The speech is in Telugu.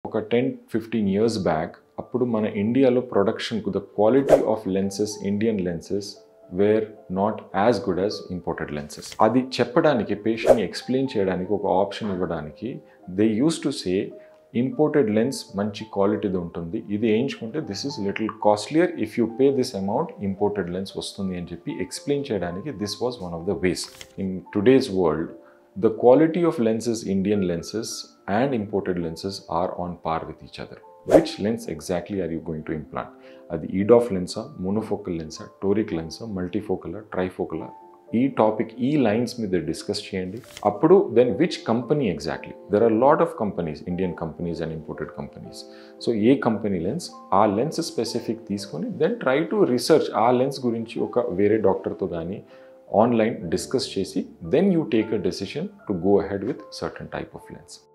ఒక టెన్ ఫిఫ్టీన్ ఇయర్స్ బ్యాక్ అప్పుడు మన ఇండియాలో ప్రొడక్షన్కు the quality of lenses Indian lenses were not as good as imported lenses అది చెప్పడానికి పేషెంట్ని ఎక్స్ప్లెయిన్ చేయడానికి ఒక ఆప్షన్ ఇవ్వడానికి they use to say imported lens మంచి క్వాలిటీది ఉంటుంది ఇది వేయించుకుంటే this is little costlier if you pay this amount imported lens వస్తుంది అని చెప్పి ఎక్స్ప్లెయిన్ చేయడానికి this was one of the ways in today's world the quality of lenses Indian lenses and imported lenses are on par with each other which lens exactly are you going to implant అది ఈడాఫ్ లెన్సా మోనోఫోకల్ లెన్సా టోరిక్ లెన్సా మల్టీఫోకలా ట్రైఫోకలా ఈ టాపిక్ ఈ లైన్స్ మీద డిస్కస్ చేయండి అప్పుడు then which company exactly there are lot of companies Indian companies and imported companies so ఏ కంపెనీ లెన్స్ ఆ లెన్స్ స్పెసిఫిక్ తీసుకొని దెన్ ట్రై టు రీసెర్చ్ ఆ లెన్స్ గురించి ఒక వేరే డాక్టర్తో కానీ ఆన్లైన్ డిస్కస్ చేసి then you take a decision to go ahead with certain type of lens